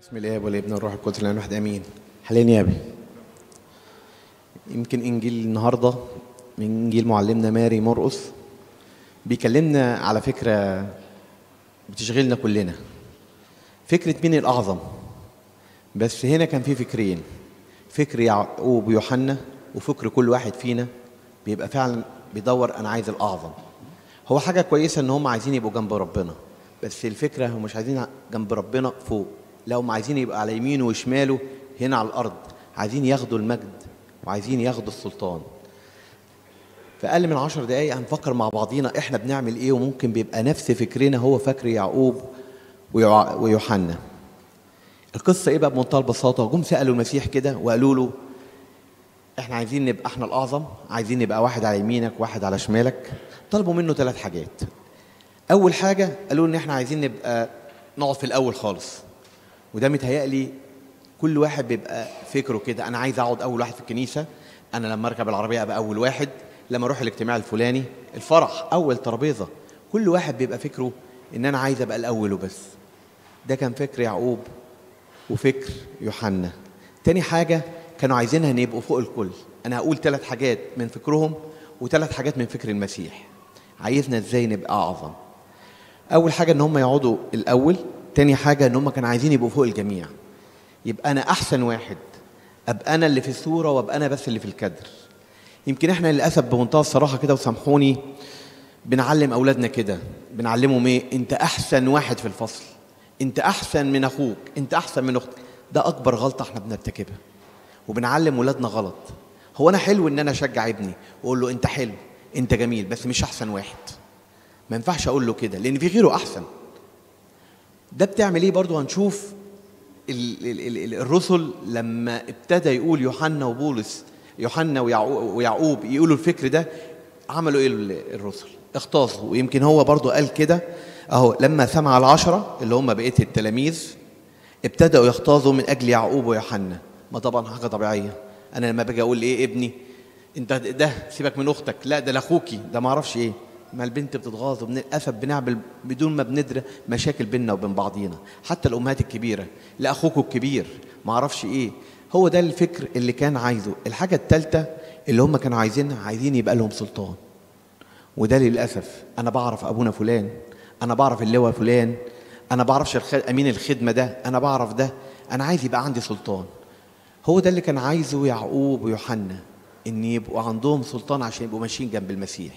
بسم الله والابن والروح القدس الان واحد امين حاليا يا ابي يمكن انجيل النهارده من انجيل معلمنا ماري مرقس بيكلمنا على فكره بتشغلنا كلنا فكره مين الاعظم بس هنا كان في فكرين فكر يعقوب ويوحنا وفكر كل واحد فينا بيبقى فعلا بيدور انا عايز الاعظم هو حاجه كويسه ان هم عايزين يبقوا جنب ربنا بس الفكره هم مش عايزين جنب ربنا فوق لا هم عايزين يبقى على يمينه وشماله هنا على الارض عايزين ياخدوا المجد وعايزين ياخدوا السلطان في اقل من عشر دقايق هنفكر مع بعضينا احنا بنعمل ايه وممكن بيبقى نفس فكرنا هو فكر يعقوب ويع- ويوحنا القصه ايه بقى بمنتهى البساطه جم سالوا المسيح كده وقالوا له احنا عايزين نبقى احنا الاعظم عايزين نبقى واحد على يمينك واحد على شمالك طلبوا منه ثلاث حاجات اول حاجه قالوا ان احنا عايزين نبقى نقعد في الاول خالص وده متهيألي كل واحد بيبقى فكره كده انا عايز اقعد اول واحد في الكنيسه انا لما اركب العربيه ابقى اول واحد لما اروح الاجتماع الفلاني الفرح اول ترابيزه كل واحد بيبقى فكره ان انا عايز ابقى الاول وبس ده كان فكر يعقوب وفكر يوحنا تاني حاجة كانوا عايزينها ان يبقوا فوق الكل انا هقول ثلاث حاجات من فكرهم وثلاث حاجات من فكر المسيح عايزنا ازاي نبقى اعظم اول حاجة ان هم يقعدوا الاول تاني حاجة ان هم كانوا عايزين يبقوا فوق الجميع يبقى انا احسن واحد ابقى انا اللي في الصورة وابقى انا بس اللي في الكادر يمكن احنا للاسف بمنتهى الصراحة كده وسامحوني بنعلم اولادنا كده بنعلمهم ايه انت احسن واحد في الفصل انت احسن من اخوك انت احسن من اختك ده اكبر غلطه احنا بنرتكبها وبنعلم ولادنا غلط هو انا حلو ان انا اشجع ابني واقول له انت حلو انت جميل بس مش احسن واحد ما ينفعش اقول له كده لان في غيره احسن ده بتعمل ايه برضو هنشوف ال- ال- ال- ال- الرسل لما ابتدى يقول يوحنا وبولس يوحنا ويعقو- ويعقوب يقولوا الفكر ده عملوا ايه ال- الرسل اختصوا ويمكن هو برضو قال كده اهو لما سمع العشرة اللي هم بقية التلاميذ ابتدأوا يختازوا من أجل يعقوب ويوحنا ما طبعا حاجة طبيعية أنا لما باجي أقول إيه ابني أنت ده سيبك من أختك لا ده لأخوكي ده ما أعرفش إيه ما البنت بتتغاظ وللأسف بنعمل بدون ما بندرى مشاكل بيننا وبين بعضينا حتى الأمهات الكبيرة لأخوكوا الكبير ما أعرفش إيه هو ده الفكر اللي كان عايزه الحاجة الثالثة اللي هم كانوا عايزينها عايزين يبقى لهم سلطان وده للاسف انا بعرف ابونا فلان انا بعرف اللواء فلان انا بعرفش الخ... امين الخدمه ده انا بعرف ده انا عايز يبقى عندي سلطان هو ده اللي كان عايزه يعقوب ويوحنا ان يبقوا عندهم سلطان عشان يبقوا ماشيين جنب المسيح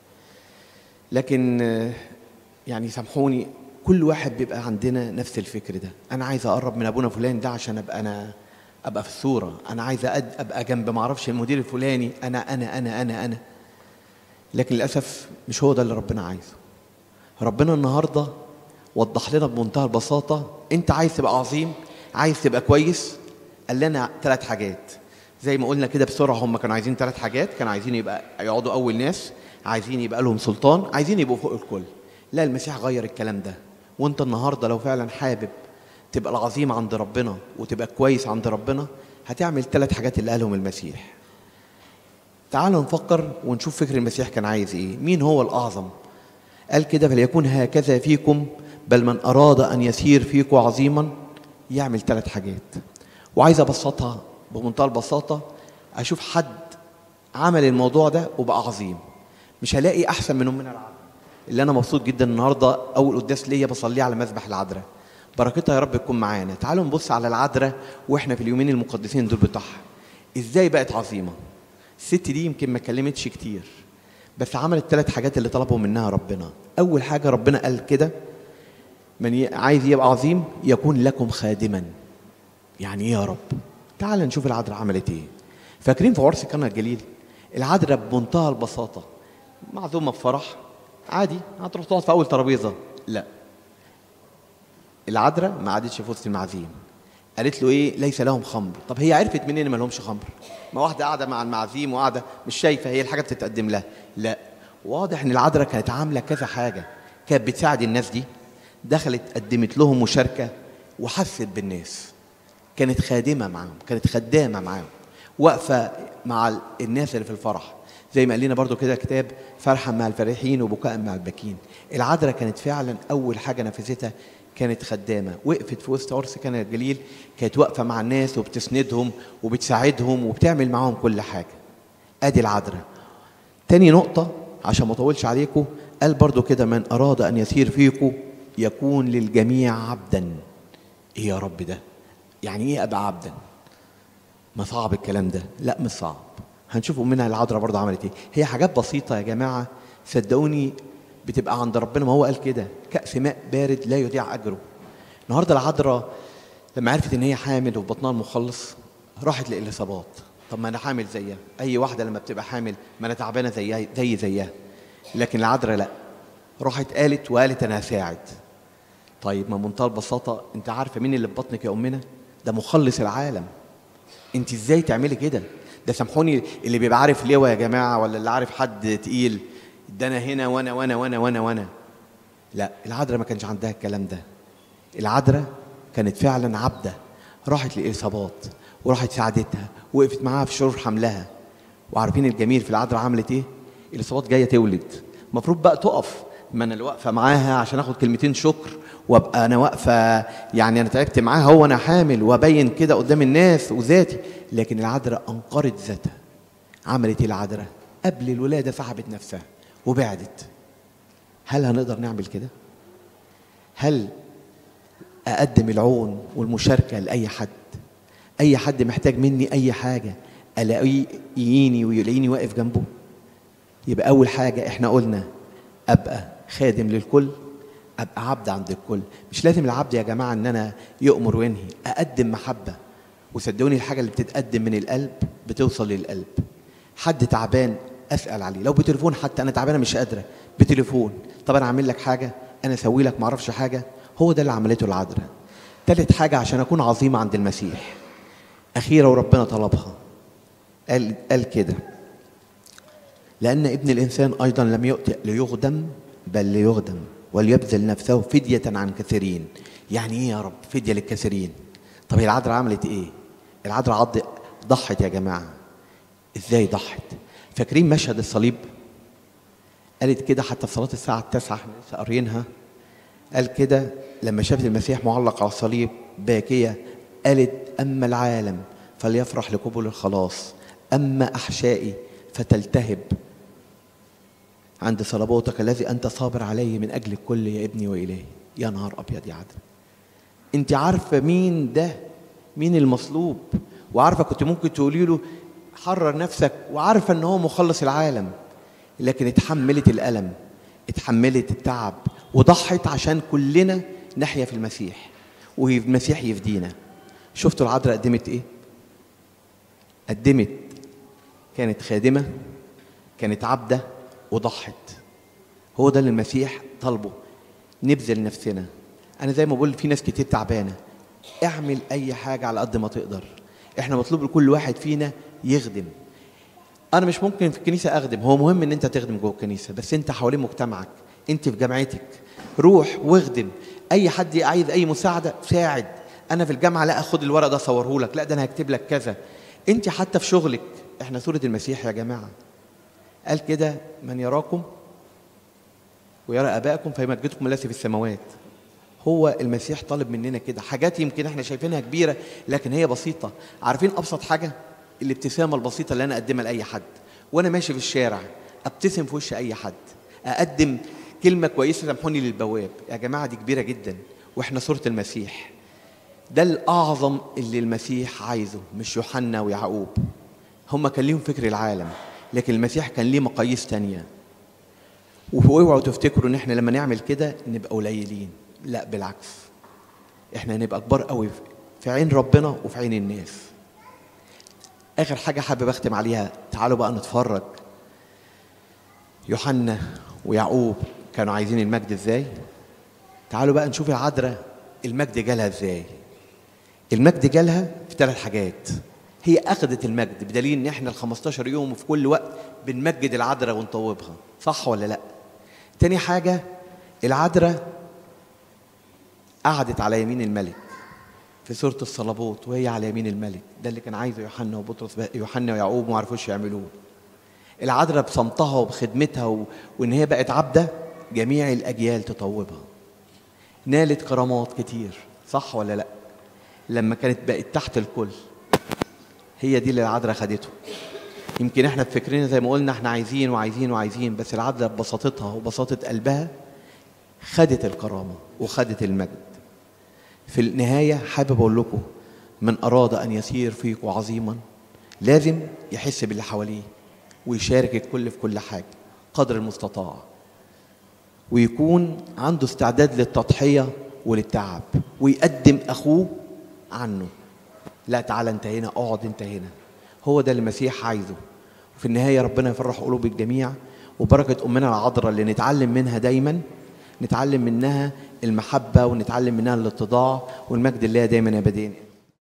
لكن آه، يعني سامحوني كل واحد بيبقى عندنا نفس الفكر ده انا عايز اقرب من ابونا فلان ده عشان ابقى انا ابقى في الصوره انا عايز أد- ابقى جنب ما اعرفش المدير الفلاني انا انا انا انا انا لكن للاسف مش هو ده اللي ربنا عايزه ربنا النهارده وضح لنا بمنتهى البساطه انت عايز تبقى عظيم عايز تبقى كويس قال لنا ثلاث حاجات زي ما قلنا كده بسرعه هم كانوا عايزين ثلاث حاجات كانوا عايزين يبقى يقعدوا اول ناس عايزين يبقى لهم سلطان عايزين يبقوا فوق الكل لا المسيح غير الكلام ده وانت النهارده لو فعلا حابب تبقى العظيم عند ربنا وتبقى كويس عند ربنا هتعمل ثلاث حاجات اللي قالهم المسيح تعالوا نفكر ونشوف فكر المسيح كان عايز ايه مين هو الاعظم قال كده فليكن هكذا فيكم بل من اراد ان يسير فيكم عظيما يعمل ثلاث حاجات وعايز ابسطها بمنتهى البساطه اشوف حد عمل الموضوع ده وبقى عظيم مش هلاقي احسن من امنا العذراء اللي انا مبسوط جدا النهارده اول قداس ليا بصليه على مذبح العذراء بركتها يا رب تكون معانا تعالوا نبص على العذراء واحنا في اليومين المقدسين دول بتوعها ازاي بقت عظيمه الست دي يمكن ما كلمتش كتير بس عملت ثلاث حاجات اللي طلبوا منها ربنا اول حاجه ربنا قال كده من ي- عايز يبقى عظيم يكون لكم خادما يعني ايه يا رب تعال نشوف العذراء عملت ايه فاكرين في عرس كان الجليل العذراء بمنتهى البساطه معزومه في فرح عادي هتروح تقعد في اول ترابيزه لا العذراء ما قعدتش في وسط المعازيم قالت له ايه ليس لهم خمر طب هي عرفت منين ما لهمش خمر ما واحده قاعده مع المعازيم وقاعده مش شايفه هي الحاجه بتتقدم لها لا واضح ان العذراء كانت عامله كذا حاجه كانت بتساعد الناس دي دخلت قدمت لهم مشاركه وحست بالناس كانت خادمه معاهم كانت خدامه معاهم واقفه مع ال- الناس اللي في الفرح زي ما قال لنا برضو كده كتاب فرحا مع الفرحين وبكاء مع الباكين العذراء كانت فعلا اول حاجه نفذتها كانت خدامه وقفت في وسط عرس كان الجليل كانت واقفه مع الناس وبتسندهم وبتساعدهم وبتعمل معاهم كل حاجه ادي العذراء تاني نقطه عشان ما اطولش عليكم قال برضو كده من اراد ان يسير فيكم يكون للجميع عبدا ايه يا رب ده يعني ايه ابقى عبدا ما صعب الكلام ده لا مش صعب هنشوف امنا العذراء برضه عملت ايه هي حاجات بسيطه يا جماعه صدقوني بتبقى عند ربنا ما هو قال كده كأس ماء بارد لا يضيع اجره النهارده العذراء لما عرفت ان هي حامل وفي بطنها المخلص راحت لإليصابات طب ما انا حامل زيها اي واحده لما بتبقى حامل ما انا تعبانه زيها زي زيها لكن العذراء لا راحت قالت وقالت انا هساعد طيب ما منتهى البساطه انت عارفه مين اللي في بطنك يا امنا ده مخلص العالم انت ازاي تعملي كده ده سامحوني اللي بيبقى عارف لواء يا جماعه ولا اللي عارف حد تقيل ده انا هنا وانا وانا وانا وانا وانا لا العذراء ما كانش عندها الكلام ده العذراء كانت فعلا عبده راحت لإصابات وراحت ساعدتها وقفت معاها في شهور حملها وعارفين الجميل في العذراء عملت ايه الإصابات جايه تولد المفروض بقى تقف ما انا اللي واقفه معاها عشان اخد كلمتين شكر وابقى انا واقفه يعني انا تعبت معاها هو انا حامل وابين كده قدام الناس وذاتي لكن العذراء انقرت ذاتها عملت ايه العذراء قبل الولاده سحبت نفسها وبعدت هل هنقدر نعمل كده هل اقدم العون والمشاركه لاي حد اي حد محتاج مني اي حاجه الاقيه يجيني ويلاقيني واقف جنبه يبقى اول حاجه احنا قلنا ابقى خادم للكل ابقى عبد عند الكل مش لازم العبد يا جماعه ان انا يؤمر وينهي اقدم محبه وصدقوني الحاجه اللي بتتقدم من القلب بتوصل للقلب حد تعبان اسال عليه لو بتليفون حتى انا تعبانه مش قادره بتليفون طب انا اعمل لك حاجه انا اسوي لك معرفش حاجه هو ده اللي عملته العذراء تالت حاجه عشان اكون عظيمه عند المسيح اخيره وربنا طلبها قال قال كده لأن ابن الإنسان أيضا لم يؤتي ليخدم بل ليخدم وليبذل نفسه فدية عن كثيرين يعني إيه يا رب فدية للكثيرين طب هي العذراء عملت إيه العذراء عض ضحت يا جماعة إزاي ضحت فاكرين مشهد الصليب قالت كده حتى في صلاة الساعة التاسعة احنا لسه قاريينها قال كده لما شافت المسيح معلق على الصليب باكية قالت أما العالم فليفرح لقبول الخلاص أما أحشائي فتلتهب عند صلبوتك الذي أنت صابر عليه من أجل الكل يا ابني وإلهي يا نهار أبيض يا عدل أنت عارفة مين ده مين المصلوب وعارفة كنت ممكن تقولي له حرر نفسك وعارفة أن هو مخلص العالم لكن اتحملت الألم اتحملت التعب وضحت عشان كلنا نحيا في المسيح والمسيح يفدينا شفتوا العذراء قدمت ايه قدمت كانت خادمة كانت عبدة وضحت هو ده اللي المسيح طلبه نبذل نفسنا أنا زي ما بقول في ناس كتير تعبانة اعمل أي حاجة على قد ما تقدر احنا مطلوب لكل واحد فينا يخدم أنا مش ممكن في الكنيسة أخدم هو مهم إن أنت تخدم جوه الكنيسة بس أنت حوالين مجتمعك أنت في جامعتك روح واخدم أي حد عايز أي مساعدة ساعد أنا في الجامعة لا أخد الورق ده أصوره لك لا ده أنا هكتب لك كذا أنت حتى في شغلك احنا سورة المسيح يا جماعة قال كده من يراكم ويرى ابائكم فيمجدكم الذي في السماوات هو المسيح طالب مننا كده حاجات يمكن احنا شايفينها كبيره لكن هي بسيطه عارفين ابسط حاجه الابتسامه البسيطه اللي انا اقدمها لاي حد وانا ماشي في الشارع ابتسم في وش اي حد اقدم كلمه كويسه سامحوني للبواب يا جماعه دي كبيره جدا واحنا صوره المسيح ده الاعظم اللي المسيح عايزه مش يوحنا ويعقوب هم كان ليهم فكر العالم لكن المسيح كان ليه مقاييس تانية واوعوا تفتكروا ان احنا لما نعمل كده نبقى قليلين لا بالعكس احنا هنبقى كبار قوي في عين ربنا وفي عين الناس اخر حاجه حابب اختم عليها تعالوا بقى نتفرج يوحنا ويعقوب كانوا عايزين المجد ازاي تعالوا بقى نشوف العذراء المجد جالها ازاي المجد جالها في ثلاث حاجات هي اخذت المجد بدليل ان احنا ال 15 يوم وفي كل وقت بنمجد العذراء ونطوبها صح ولا لا تاني حاجه العذراء قعدت على يمين الملك في سوره الصلبوت وهي على يمين الملك ده اللي كان عايزه يوحنا وبطرس يوحنا ويعقوب ما عرفوش يعملوه العذراء بصمتها وبخدمتها و... وان هي بقت عبده جميع الاجيال تطوبها نالت كرامات كتير صح ولا لا لما كانت بقت تحت الكل هي دي اللي العذراء خدته يمكن احنا بفكرنا زي ما قلنا احنا عايزين وعايزين وعايزين بس العذراء ببساطتها وبساطة قلبها خدت الكرامة وخدت المجد في النهاية حابب أقول لكم من أراد أن يسير فيكم عظيما لازم يحس باللي حواليه ويشارك الكل في كل حاجة قدر المستطاع ويكون عنده استعداد للتضحية وللتعب ويقدم أخوه عنه لا تعالى انت هنا اقعد انت هنا هو ده اللي المسيح عايزه وفي النهاية ربنا يفرح قلوب الجميع وبركة أمنا العذراء اللي نتعلم منها دايما نتعلم منها المحبة ونتعلم منها الاتضاع والمجد لله دايما أبدين